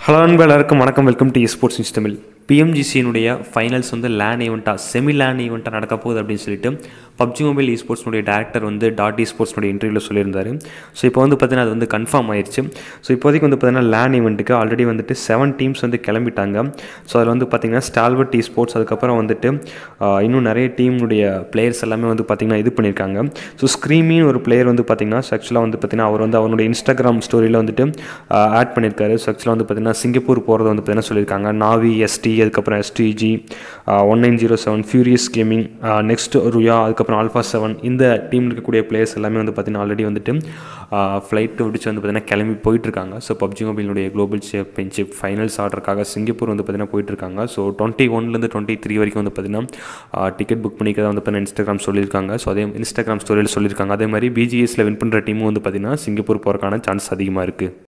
hello அன்பு எல்லாருக்கும் வணக்கம் welcome to sports news Tamil பிஎம்ஜிசியினுடைய ஃபைனல்ஸ் வந்து லேன் ஈவெண்ட்டாக செமி லேன் ஈவெண்ட்டாக நடக்க போகுது அப்படின்னு சொல்லிட்டு பப்ஜி மொபைல் இ ஸ்போர்ட்ஸ்னுடைய டேரக்டர் வந்து டாட் இ ஸ்போர்ட்ஸ்னுடைய இன்டர்வியூவில் சொல்லியிருந்தாரு ஸோ இப்போ வந்து பார்த்தீங்கன்னா அது வந்து கன்ஃபார்ம் ஆயிடுச்சு ஸோ இப்போதைக்கு வந்து பார்த்தீங்கன்னா லேன் ஈவெண்ட்டுக்கு ஆல்ரெடி வந்துட்டு செவன் டீம்ஸ் வந்து கிளம்பிட்டாங்க ஸோ அதில் வந்து பார்த்தீங்கன்னா ஸ்டால்வர்ட் இ ஸ்போர்ட்ஸ் அதுக்கப்புறம் வந்துட்டு ஆஹ், இன்னும் நிறைய டீமுடைய பிளேயர்ஸ் எல்லாமே வந்து பார்த்தீங்கன்னா இது பண்ணியிருக்காங்க ஸோ ஸ்க்ரீமின்னு ஒரு பிளேயர் வந்து பார்த்தீங்கன்னா ஆக்சுவலாக வந்து பார்த்தீங்கன்னா அவர் வந்து அவருடைய இன்ஸ்டாகிராம் ஸ்டோரியில் வந்துட்டு ஆட் பண்ணியிருக்காரு ஸோ ஆக்சுவலாக வந்து பார்த்தீங்கன்னா சிங்கப்பூர் போகிறது வந்து பார்த்தீங்கன்னா சொல்லியிருக்காங்க நாவி எஸ்டி அதுக்கப்புறம் STG one nine zero seven furious gaming next Ruya அதுக்கப்புறம் ஆல்ஃபா செவன் இந்த டீம் இருக்கக்கூடிய பிளேயர்ஸ் எல்லாமே வந்து பார்த்தீங்கன்னா ஆல்ரெடி வந்துட்டு ஃப்ளைட்டு விடிச்சு வந்து பார்த்தீங்கன்னா கிளம்பி போயிட்டுருக்காங்க ஸோ பப்ஜி மொபைலுடைய குளோபல் சாம்பியன்ஷிப் ஃபைனல்ஸ் ஆடுறதுக்காக சிங்கப்பூர் வந்து பார்த்தீங்கன்னா போயிட்டுருக்காங்க ஸோ டுவெண்ட்டி ஒன்லேருந்து டுவெண்ட்டி த்ரீ வரைக்கும் வந்து பார்த்தீங்கன்னா டிக்கெட் புக் பண்ணிக்கிறதா வந்து பார்த்தீங்கன்னா இன்ஸ்டாகிராம் சொல்லியிருக்காங்க ஸோ அதே இன்ஸ்டாகிராம் ஸ்டோரியில் சொல்லியிருக்காங்க அதே மாதிரி பிஜிஎஸ்ல வின் பண்ணுற டீமும் வந்து பார்த்தீங்கன்னா சிங்கப்பூர் போகிறக்கான சான்ஸ் அதிகமாக இருக்குது